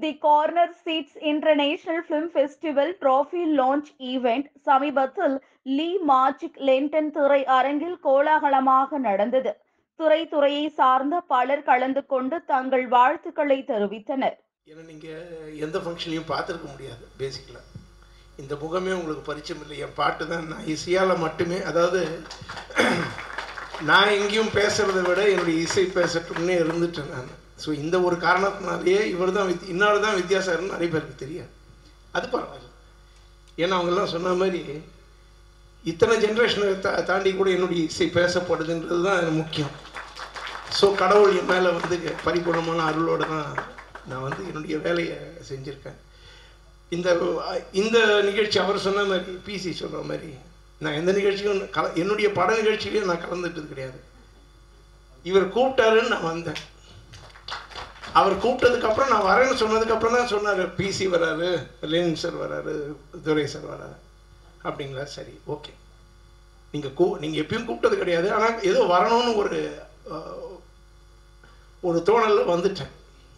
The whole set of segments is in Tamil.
தி corner seats international film festival trophy launch event சமீபத்தில் லீ மாஜிக் லென்டன் திரை அரங்கில் கோலாகலமாக நடந்தது துறைத்துறையை சார்ந்த பலர் கலந்து கொண்டு தங்கள் வாழ்த்துக்களை தெரிவித்தனர் ஏன்னா நீங்கள் எந்த ஃபங்க்ஷனையும் பார்த்துருக்க முடியாது பேசிக்கலாக இந்த முகமே உங்களுக்கு பரிச்சயம் இல்லை என் பாட்டு தான் நான் இசையால் மட்டுமே அதாவது நான் எங்கேயும் பேசுகிறத விட என்னுடைய இசை பேசட்டும்னே இருந்துட்டேன் நான் ஸோ இந்த ஒரு காரணத்தினாலேயே இவர் தான் வித் இன்னார் தான் வித்தியாசம்னு நிறைய பேருக்கு தெரியாது அது பரவாயில்ல ஏன்னா அவங்கெல்லாம் சொன்ன மாதிரி இத்தனை ஜென்ரேஷனை தா தாண்டி கூட என்னுடைய இசை பேசப்படுதுன்றது தான் எனக்கு முக்கியம் ஸோ கடவுள் என் மேலே வந்து பரிபூர்ணமான அருளோடு தான் நான் வந்து என்னுடைய வேலையை செஞ்சுருக்கேன் இந்த இந்த நிகழ்ச்சி அவர் சொன்ன மாதிரி பிசி சொன்ன மாதிரி நான் எந்த நிகழ்ச்சியும் கல என்னுடைய பட நிகழ்ச்சியிலையும் நான் கலந்துட்டது கிடையாது இவர் கூப்பிட்டாருன்னு நான் வந்தேன் அவர் கூப்பிட்டதுக்கப்புறம் நான் வரேன்னு சொன்னதுக்கப்புறம் தான் சொன்னார் பிசி வராரு லெனின் சார் வராரு துரை சார் வராரு அப்படிங்களா சரி ஓகே நீங்கள் கூ நீங்கள் எப்பயும் கூப்பிட்டது கிடையாது ஆனால் ஏதோ வரணும்னு ஒரு அஹ், ஒரு தோணலில் வந்துட்டேன்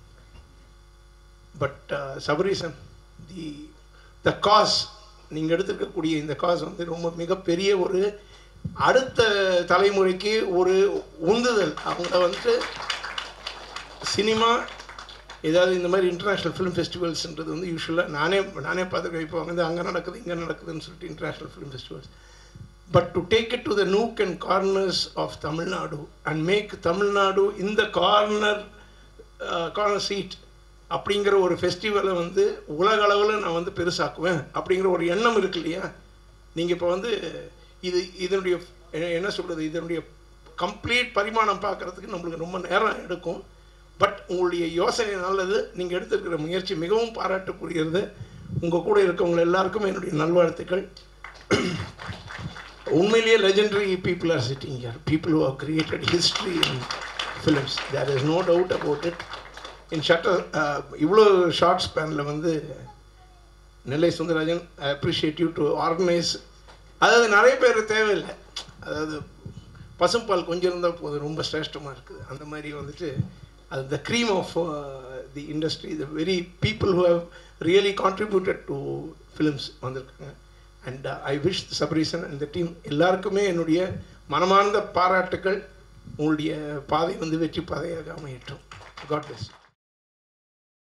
but Sabareesan the the cause நீங்கள் எடுத்துருக்கக்கூடிய இந்த காஸ் வந்து ரொம்ப மிகப்பெரிய ஒரு அடுத்த தலைமுறைக்கு ஒரு உந்துதல் அவங்கள வந்துட்டு சினிமா ஏதாவது இந்த மாதிரி இன்டர்நேஷ்னல் ஃபிலிம் ஃபெஸ்டிவல்ஸ்ன்றது வந்து யூஸ்வலாக நானே நானே பார்த்துருக்கேன் இப்போ வந்து அங்கே நடக்குது இங்கே நடக்குதுன்னு சொல்லிட்டு international film festivals but to take it to the nook and corners of Tamil Nadu and make Tamil Nadu இந்த கார்னர் கார்னர் சீட் அப்படிங்கிற ஒரு ஃபெஸ்டிவலை வந்து உலக அளவில் நான் வந்து பெருசாக்குவேன் அப்படிங்கிற ஒரு எண்ணம் இருக்கு இல்லையா நீங்கள் இப்போ வந்து இது இதனுடைய எ- என்ன சொல்கிறது இதனுடைய கம்ப்ளீட் பரிமாணம் பார்க்குறதுக்கு நம்மளுக்கு ரொம்ப நேரம் எடுக்கும் பட் உங்களுடைய யோசனை நல்லது நீங்கள் எடுத்திருக்கிற முயற்சி மிகவும் பாராட்டுக்குரியது உங்கள் கூட இருக்கவங்க எல்லாருக்கும் என்னுடைய நல்வாழ்த்துக்கள் உண்மையிலேயே legendary people are sitting here people who have created history in films there is no doubt about it in shutter இவ்வளோ ஷார்ட் ஸ்பேனில் வந்து Nellai Sundarrajan I appreciate you to organise அதாவது நிறைய பேர் தேவையில்லை அதாவது பசும்பால் கொஞ்சம் இருந்தால் போதும் ரொம்ப சிரேஷ்டமாக இருக்குது அந்த மாதிரி வந்துட்டு அது the cream of the industry the very people who have really contributed to films வந்திருக்காங்க அண்ட் ஐ விஷ் சபரீசன் அந்த டீம் எல்லாருக்குமே என்னுடைய மனமார்ந்த பாராட்டுக்கள் உங்களுடைய பாதை வந்து வெற்றி பாதையாக அமையட்டும் காட் பிளஸ்